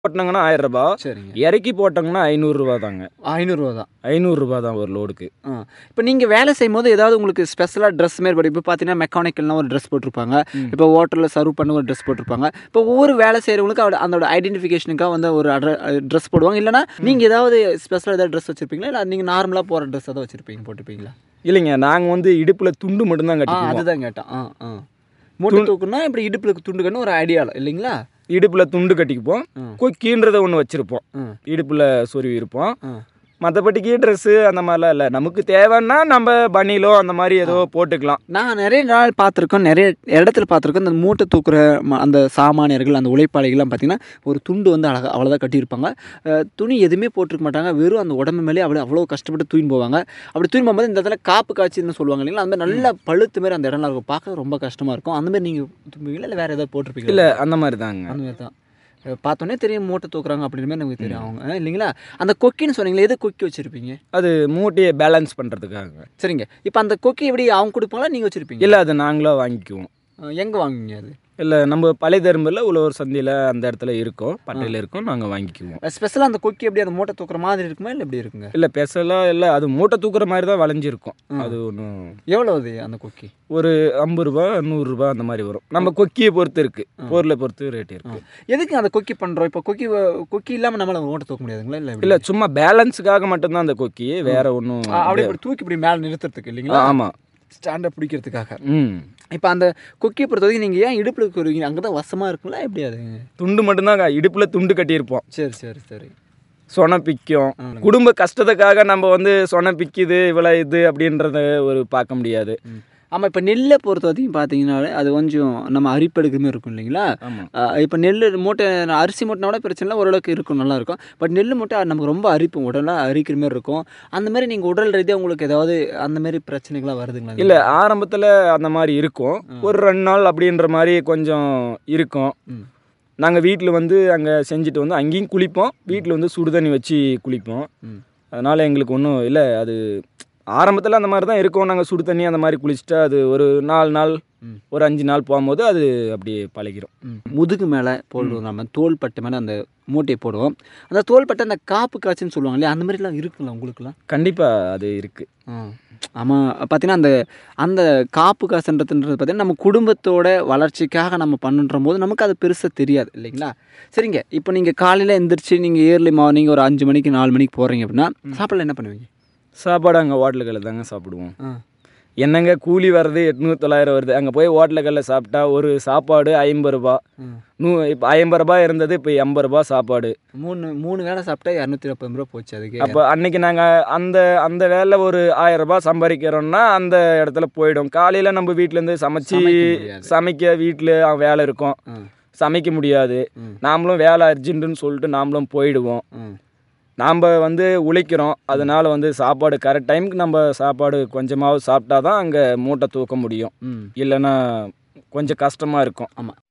போட்டாங்கன்னா ஆயிரம் ரூபாய் சரிங்க இறக்கி போட்டாங்கன்னா ஐநூறுரூவா தாங்க ஐநூறுரூவா தான் ஐநூறுரூபா தான் ஒரு லோடுக்கு ஆ இப்போ நீங்கள் வேலை செய்யும் போது ஏதாவது உங்களுக்கு ஸ்பெஷலாக ட்ரெஸ் மாரி இப்போ பார்த்தீங்கன்னா மெக்கானிக்கல்னா ஒரு ட்ரெஸ் போட்டிருப்பாங்க ம். இப்போ ஹோட்டலில் சர்வ் பண்ண ஒரு ட்ரெஸ் போட்டிருப்பாங்க இப்போ ஒவ்வொரு வேலை செய்கிறவங்களுக்கு அவட அதோட ஐடென்டிஃபிகேஷனுக்காக வந்து ஒரு ட்ரெஸ் போடுவாங்க இல்லைனா நீங்கள் ஏதாவது ஸ்பெஷலாக ஏதாவது ட்ரெஸ் வச்சிருப்பீங்களா இல்லை நீங்கள் நார்மலாக போகிற ட்ரெஸ் தான் வச்சிருப்பீங்க போட்டுப்பீங்களா இல்லைங்க நாங்கள் வந்து இடுப்பில் துண்டு மட்டும்தான் ஆ கட்டிக்குவோம் அதுதான் கேட்டேன் ஆ ஆ மூட்டை தூக்குனா இப்படி இடுப்பில் துண்டுக்கன்னு ஒரு ஐடியாவில் இல்லைங்களா இடுப்பில் துண்டு கட்டிக்குப்போம் ம். கொக்கின்றத ஒன்று வச்சுருப்போம் ம் இடுப்பில் சொருவி இருப்போம் ஆ மற்றபடிக்கு ட்ரெஸ்ஸு அந்த மாதிரிலாம் இல்லை நமக்கு தேவைன்னா நம்ம பனிலோ அந்த மாதிரி ஏதோ போட்டுக்கலாம் நான் நிறைய நாள் பார்த்துருக்கோம் நிறைய இடத்துல பார்த்துருக்கோம் இந்த மூட்டை தூக்குற ம- அந்த சாமானியர்கள் அந்த உழைப்பாளிகள்லாம் பார்த்தீங்கன்னா ஒரு துண்டு வந்து அழகாக அவ்வளோதான் கட்டியிருப்பாங்க அஹ் துணி எதுவுமே போட்டிருக்க மாட்டாங்க வெறும் அந்த உடம்பு மேலே அவ்வளோ அவ்வளோ கஷ்டப்பட்டு தூயின் போவாங்க அப்படி தூயின் போகும்போது இந்த இடத்துல காப்பு காய்ச்சின்னு சொல்லுவாங்க இல்லைங்களா அந்த மாதிரி நல்ல பழுத்து மாதிரி அந்த இடம்லாம் இருக்கும் பார்க்க ரொம்ப கஷ்டமாக இருக்கும் அந்த மாதிரி நீங்கள் தூங்குவீங்களா இல்லை வேறு ஏதாவது போட்டிருப்பீங்களா இல்லை அந்த மாதிரி தாங்க அந்த மாதிரி தான் அஹ் பார்த்தோன்னே தெரியும் மூட்டை தூக்குறாங்க அப்படின்னு மாதிரி நமக்கு தெரியும் அவங்க அஹ் இல்லைங்களா அந்த கொக்கின்னு சொன்னீங்களே எது கொக்கி வச்சுருப்பீங்க அது மூட்டையை பேலன்ஸ் பண்ணுறதுக்காக சரிங்க இப்போ அந்த கொக்கி எப்படி அவங்க கொடுப்பாங்களா நீங்கள் வச்சுருப்பீங்க இல்லை அது நாங்களே வாங்கிக்குவோம் எங்கே வாங்குவீங்க அது இல்லை நம்ம பழைய தரும்பில் உழவர் சந்தையில் அந்த இடத்துல இருக்கோம் பட்டையில் இருக்கோம் நாங்கள் வாங்கிக்குவோம் ஸ்பெஷலாக அந்த கொக்கி எப்படி அந்த மூட்டை தூக்குற மாதிரி இருக்குமா இல்லை எப்படி இருக்குங்க இல்லை பெசலாக இல்லை அது மூட்டை தூக்குற மாதிரி தான் வளைஞ்சிருக்கும் அது ஒன்றும் எவ்வளோ அது அந்த கொக்கி ஒரு ஐம்பது ரூபா நூறுரூபா அந்த மாதிரி வரும் நம்ம கொக்கியை பொறுத்து இருக்கு பொருளை பொறுத்து ரேட் இருக்கு எதுக்கு அந்த கொக்கி பண்ணுறோம் இப்போ கொக்கி வ- கொக்கி இல்லாமல் நம்மளால மூட்டை தூக்க முடியாதுங்களா இல்லை இல்லை சும்மா பேலன்ஸுக்காக மட்டும்தான் அந்த கொக்கி வேற ஒன்றும் அப்படியே இப்படி தூக்கி இப்படி மேலே நிறுத்துறதுக்கு இல்லைங்களா ஆமாம் ஸ்டாண்டப் பிடிக்கிறதுக்காக ம் இப்போ அந்த கொக்கியை பொறுத்த வரைக்கும் நீங்கள் ஏன் இடுப்பில் இருக்கிறீங்க அங்கே தான் வசமாக இருக்குங்களா எப்படி அது துண்டு மட்டும்தான் இடுப்பில் துண்டு கட்டியிருப்போம் சரி சரி சரி சொன பிக்கும் குடும்ப கஷ்டத்துக்காக நம்ம வந்து சொன பிக்குது இவ்வளோ இது அப்படின்றத ஒரு பார்க்க முடியாது ஆமாம் இப்போ நெல்லை பொறுத்த வரைக்கும் பார்த்தீங்கன்னாலே அது கொஞ்சம் நம்ம அரிப்பெடுக்கிற மாதிரி இருக்கும் இல்லைங்களா ஆமாம் இப்போ நெல் மூட்டை அரிசி மூட்டைனோட பிரச்சனை இல்லை ஓரளவுக்கு இருக்கும் நல்லா இருக்கும் பட் நெல் மூட்டை நமக்கு ரொம்ப அரிப்பும் உடலாக அரிக்கிற மாதிரி இருக்கும் அந்த மாதிரி நீங்கள் உடல் ரீதியாக உங்களுக்கு ஏதாவது அந்த மாதிரி பிரச்சனைகள்லாம் வருதுங்களா இல்லை ஆரம்பத்தில் அந்த மாதிரி இருக்கும் ஒரு ரெண்டு நாள் அப்படின்ற மாதிரி கொஞ்சம் இருக்கும் ம். நாங்கள் வீட்டில் வந்து அங்கே செஞ்சுட்டு வந்து அங்கேயும் குளிப்போம் வீட்டில் வந்து சுடுதண்ணி வச்சு குளிப்போம் ம். அதனால் எங்களுக்கு ஒன்றும் இல்லை அது ஆரம்பத்தில் அந்த மாதிரி தான் இருக்கும் நாங்கள் சுடு தண்ணி அந்த மாதிரி குளிச்சுட்டா அது ஒரு நாலு நாள் ம். ஒரு அஞ்சு நாள் போகும்போது அது அப்படியே பழகிரும் ம். முதுகு மேலே போடுவோம் நம்ம தோள்பட்டை மேலே அந்த மூட்டையை போடுவோம் அந்த தோள்பட்டை அந்த காப்பு காய்ச்சின்னு சொல்லுவாங்க இல்லையா அந்த மாதிரிலாம் இருக்குங்களா உங்களுக்குலாம் கண்டிப்பாக அது இருக்குது ஆமாம் பார்த்தீங்கன்னா அந்த அந்த காப்பு காசுன்றதுன்றது பார்த்தீங்கன்னா நம்ம குடும்பத்தோட வளர்ச்சிக்காக நம்ம பண்ணுன்ற போது நமக்கு அது பெருசாக தெரியாது இல்லைங்களா சரிங்க இப்போ நீங்கள் காலையில் எந்திரிச்சு நீங்கள் ஏர்லி மார்னிங் ஒரு அஞ்சு மணிக்கு நாலு மணிக்கு போகிறீங்க அப்படின்னா சாப்பாடு என்ன பண்ணுவீங்க சாப்பாடு அங்கே ஹோட்டலுகளில் தாங்க சாப்பிடுவோம் ஆ என்னங்க கூலி வர்றது எட்நூறு தொள்ளாயிரம் வருது அங்கே போய் ஹோட்டலுகளில் சாப்பிட்டா ஒரு சாப்பாடு ஐம்பது ரூபா ம். நூ இப்போ ஐம்பது ரூபாய் இருந்தது இப்போ எண்பது ரூபா சாப்பாடு மூணு மூணு வேளை சாப்பிட்டா இரநூத்தி நாற்பது ரூபா போச்சு அதுக்கு அப்போ அன்னைக்கு நாங்கள் அந்த அந்த வேலை ஒரு ஆயிரம் ரூபாய் சம்பாதிக்கிறோம்னா அந்த இடத்துல போயிடும் காலையில் நம்ம வீட்டிலேருந்து சமைச்சு சமைக்க முடியாது. சமைக்க வீட்டில் வேலை இருக்கும் ஆ சமைக்க முடியாது ம். நாமளும் வேலை அர்ஜென்ட்டுன்னு சொல்லிட்டு நாமளும் போயிடுவோம் ம் நாம் வந்து உழைக்கிறோம் அதனால வந்து சாப்பாடு கரெக்ட் டைமுக்கு நம்ம சாப்பாடு கொஞ்சமாவது சாப்பிட்டா தான் அங்கே மூட்டை தூக்க முடியும் ம் இல்லைன்னா கொஞ்சம் கஷ்டமாக இருக்கும் ஆமாம்